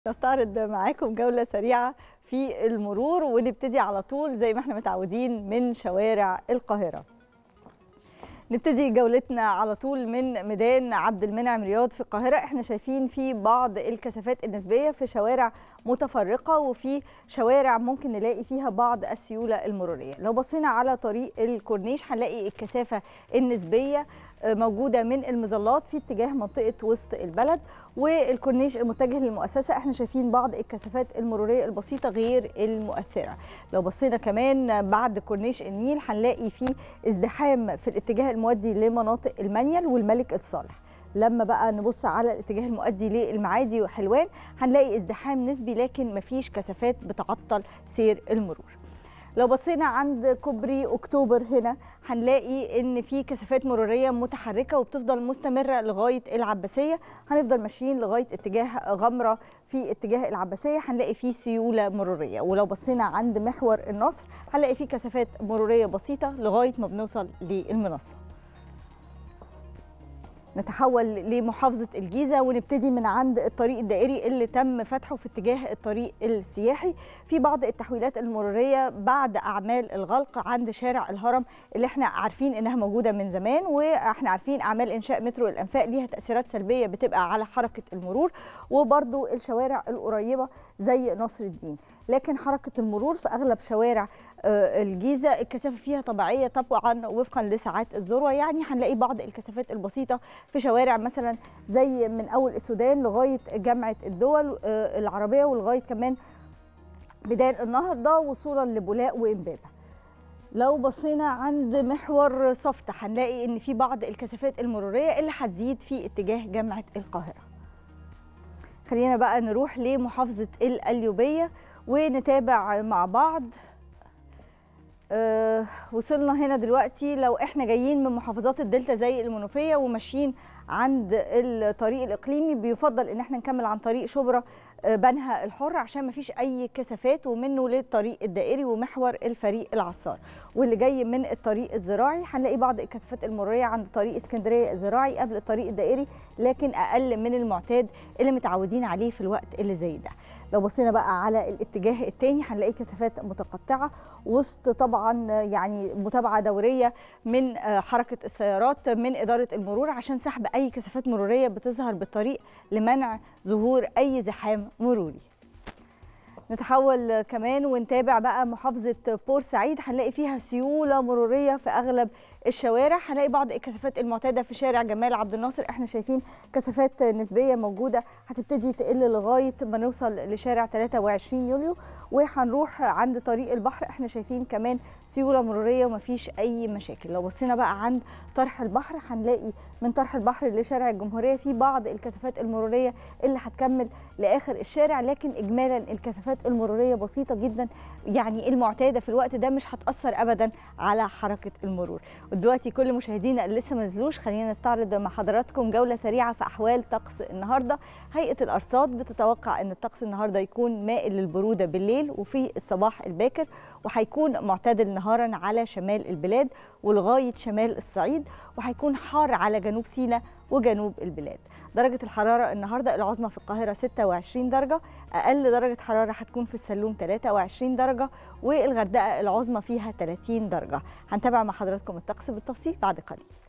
نستعرض معاكم جولة سريعة في المرور ونبتدي على طول زي ما احنا متعودين من شوارع القاهرة نبتدي جولتنا على طول من ميدان عبد المنعم رياض في القاهرة احنا شايفين في بعض الكثافات النسبية في شوارع متفرقة وفي شوارع ممكن نلاقي فيها بعض السيولة المرورية لو بصينا على طريق الكورنيش هنلاقي الكثافة النسبية موجودة من المظلات في اتجاه منطقة وسط البلد والكورنيش المتجه للمؤسسة احنا شايفين بعض الكثافات المرورية البسيطة غير المؤثرة لو بصينا كمان بعد كورنيش النيل هنلاقي فيه ازدحام في الاتجاه المؤدي لمناطق المنيل والملك الصالح لما بقى نبص على الاتجاه المؤدي للمعادي وحلوان هنلاقي ازدحام نسبي لكن مفيش كثافات بتعطل سير المرور لو بصينا عند كوبري اكتوبر هنا هنلاقي ان في كثافات مروريه متحركه وبتفضل مستمره لغايه العباسيه هنفضل ماشيين لغايه اتجاه غمره في اتجاه العباسيه هنلاقي فيه سيوله مروريه ولو بصينا عند محور النصر هنلاقي فيه كثافات مروريه بسيطه لغايه ما بنوصل للمنصه نتحول لمحافظة الجيزة ونبتدي من عند الطريق الدائري اللي تم فتحه في اتجاه الطريق السياحي في بعض التحويلات المرورية بعد أعمال الغلق عند شارع الهرم اللي احنا عارفين انها موجودة من زمان واحنا عارفين أعمال إنشاء مترو الأنفاق ليها تأثيرات سلبية بتبقى على حركة المرور وبرضو الشوارع القريبة زي نصر الدين لكن حركة المرور في أغلب شوارع الجيزة الكثافة فيها طبيعية طبعا وفقا لساعات الذروة يعني هنلاقي بعض الكثافات البسيطة في شوارع مثلا زي من أول السودان لغاية جامعة الدول العربية ولغاية كمان بداية النهضة وصولا لبولاق وإمبابة لو بصينا عند محور صفت هنلاقي ان في بعض الكثافات المروريه اللي هتزيد في اتجاه جامعه القاهره خلينا بقى نروح لمحافظه القليوبيه ونتابع مع بعض أه وصلنا هنا دلوقتي لو احنا جايين من محافظات الدلتا زي المنوفيه وماشيين عند الطريق الاقليمي بيفضل ان احنا نكمل عن طريق شبرا بنها الحر عشان ما فيش اي كثافات ومنه للطريق الدائري ومحور الفريق العصار واللي جاي من الطريق الزراعي هنلاقي بعض الكثافات المروريه عند طريق اسكندريه الزراعي قبل الطريق الدائري لكن اقل من المعتاد اللي متعودين عليه في الوقت اللي زي ده لو بصينا بقى على الاتجاه الثاني هنلاقي كثافات متقطعه وسط طبعا يعني متابعه دوريه من حركه السيارات من اداره المرور عشان سحب اي كثافات مروريه بتظهر بالطريق لمنع ظهور اي زحام مروري نتحول كمان ونتابع بقى محافظة بورسعيد هنلاقي فيها سيولة مرورية في أغلب الشوارع هنلاقي بعض الكثافات المعتادة في شارع جمال عبد الناصر احنا شايفين كثافات نسبية موجودة هتبتدي تقل لغاية ما نوصل لشارع 23 يوليو وهنروح عند طريق البحر احنا شايفين كمان سيولة مرورية ومفيش أي مشاكل لو بصينا بقى عند طرح البحر هنلاقي من طرح البحر لشارع الجمهورية في بعض الكثافات المرورية اللي هتكمل لآخر الشارع لكن إجمالا الكثافات المرورية بسيطة جدا يعني المعتادة في الوقت ده مش هتأثر أبدا على حركة المرور ودلوقتي كل مشاهدينا اللي لسه ما نزلوش خلينا نستعرض مع حضراتكم جوله سريعه في احوال طقس النهارده هيئه الارصاد بتتوقع ان الطقس النهارده يكون مائل للبروده بالليل وفي الصباح الباكر وهيكون معتدل نهارا على شمال البلاد ولغايه شمال الصعيد وهيكون حار على جنوب سيناء وجنوب البلاد درجة الحرارة النهاردة العظمى في القاهرة 26 درجة أقل درجة حرارة هتكون في السلوم 23 درجة والغردقة العظمى فيها 30 درجة هنتابع مع حضراتكم الطقس بالتفصيل بعد قليل